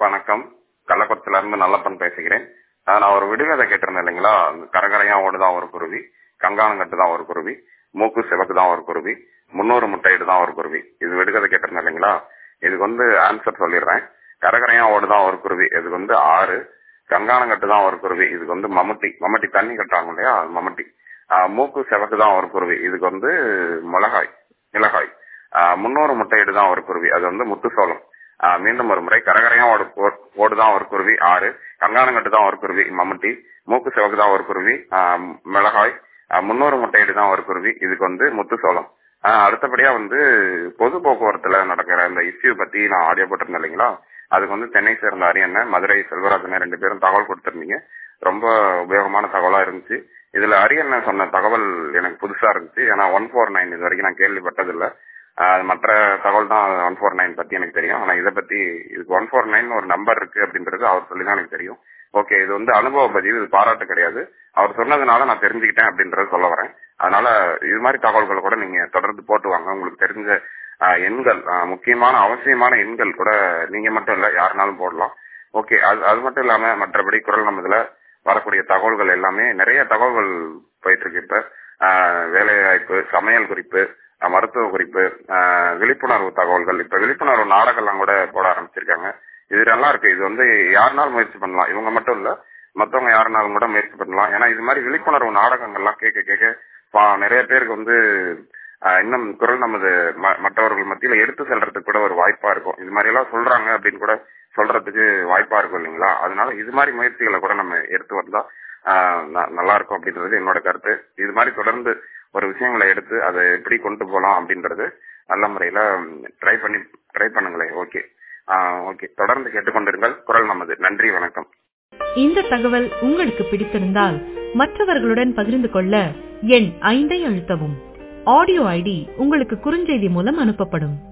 வணக்கம் கள்ளக்குளத்துல இருந்து நல்லப்பன் பேசுகிறேன் ஆஹ் நான் ஒரு விடுகதை கேட்டிருந்தேன் இல்லைங்களா கரகரையா ஓடுதான் ஒரு குருவி கங்கானங்கட்டு தான் ஒரு குருவி மூக்கு சிவக்கு தான் ஒரு குருவி முன்னூறு முட்டையிடு தான் ஒரு குருவி இது விடுகதை கேட்டிருந்தேன் இல்லைங்களா இதுக்கு வந்து ஆன்சர் சொல்லிடுறேன் கரகரையா ஓடுதான் ஒரு குருவி இதுக்கு வந்து ஆறு கங்கானங்கட்டு தான் ஒரு குருவி இதுக்கு வந்து மம்முட்டி மம்முட்டி தண்ணி கட்டுறாங்க இல்லையா அது மம்முட்டி ஆஹ் மூக்கு சிவக்கு தான் ஒரு குருவி இதுக்கு வந்து மிளகாய் மிளகாய் ஆஹ் முன்னூறு முட்டையிடு தான் ஒரு குருவி அது வந்து முத்துசோளம் ஆஹ் மீண்டும் ஒரு முறை கரகரையா ஓடு ஓ- ஓடுதான் ஒரு குருவி ஆறு கங்கானங்கட்டு தான் ஒரு குருவி மம்முட்டி மூக்கு சிவக்கு தான் ஒரு குருவி ஆஹ் மிளகாய் ஆஹ் முன்னூறு முட்டையிடு தான் ஒரு குருவி இதுக்கு வந்து முத்துசோளம் ஆஹ் அடுத்தபடியா வந்து பொது போக்குவரத்துல நடக்கிற இந்த இஷ்யூ பத்தி நான் ஆடியோ போட்டிருந்தேன் இல்லைங்களா அதுக்கு வந்து சென்னை சேர்ந்த அரியண்ணன் மதுரை செல்வராஜன் ரெண்டு பேரும் தகவல் கொடுத்திருந்தீங்க ரொம்ப உபயோகமான தகவலா இருந்துச்சு இதுல அரியண்ணன் சொன்ன தகவல் எனக்கு புதுசா இருந்துச்சு ஏன்னா ஒன் ஃபோர் நைன் இது வரைக்கும் நான் கேள்விப்பட்டதில்லை ஆஹ் மற்ற தகவல் தான் ஒன் ஃபோர் நைன் பத்தி எனக்கு தெரியும் ஆனா இதை பத்தி இதுக்கு ஒன் ஃபோர் நைன் ஒரு நம்பர் இருக்கு அப்படின்றது அவர் சொல்லி தான் எனக்கு தெரியும் ஓகே இது வந்து அனுபவ பதிவு இது பாராட்டு கிடையாது அவர் சொன்னதுனால நான் தெரிஞ்சுக்கிட்டேன் அப்படின்றத சொல்ல வரேன் அதனால இது மாதிரி தகவல்களை கூட நீங்க தொடர்ந்து போட்டு வாங்க உங்களுக்கு தெரிஞ்ச ஆஹ், எண்கள் ஆஹ், முக்கியமான அவசியமான எண்கள் கூட நீங்க மட்டும் இல்ல யாருனாலும் போடலாம் ஓகே அது அது மட்டும் இல்லாம மற்றபடி குரல் நம்ம இதுல வரக்கூடிய தகவல்கள் எல்லாமே நிறைய தகவல்கள் போயிட்டு இருக்கு இப்ப ஆஹ், வேலைவாய்ப்பு சமையல் குறிப்பு ஆஹ், மருத்துவ குறிப்பு ஆஹ், விழிப்புணர்வு தகவல்கள் இப்ப விழிப்புணர்வு நாடகம்லாம் கூட போட ஆரம்பிச்சிருக்காங்க இது நல்லா இருக்கு இது வந்து யாருனாலும் முயற்சி பண்ணலாம் இவங்க மட்டும் இல்ல மத்தவங்க யாருனாலும் கூட முயற்சி பண்ணலாம் ஏன்னா இது மாதிரி விழிப்புணர்வு நாடகங்கள்லாம் கேட்க கேட்க பா- நிறைய பேருக்கு வந்து ஆஹ், இன்னும் குரல் நமது ம- மற்றவர்கள் மத்தியில எடுத்து செல்றதுக்கு கூட ஒரு வாய்ப்பா இருக்கும் இது மாதிரி எல்லாம் சொல்றாங்க அப்படின்னு கூட சொல்றதுக்கு வாய்ப்பா இருக்கும் இல்லைங்களா அதனால இது மாதிரி முயற்சிகளை கூட நம்ம எடுத்து வந்தா ஆஹ், ந- நல்லா இருக்கும் அப்படின்றது என்னோட கருத்து இது மாதிரி தொடர்ந்து ஒரு விஷயங்களை எடுத்து அதை எப்படி கொண்டு போலாம் அப்படின்றது நல்ல முறையில ட்ரை பண்ணி ட்ரை பண்ணுங்களேன் ஓகே ஓகே தொடர்ந்து கேட்டுக்கொண்டிருங்கள் குரல் நமது நன்றி வணக்கம் இந்த தகவல் உங்களுக்கு பிடித்திருந்தால் மற்றவர்களுடன் பகிர்ந்து கொள்ள எண் ஐந்தை அழுத்தவும் ஆடியோ ஐடி உங்களுக்கு குறுஞ்செய்தி மூலம் அனுப்பப்படும்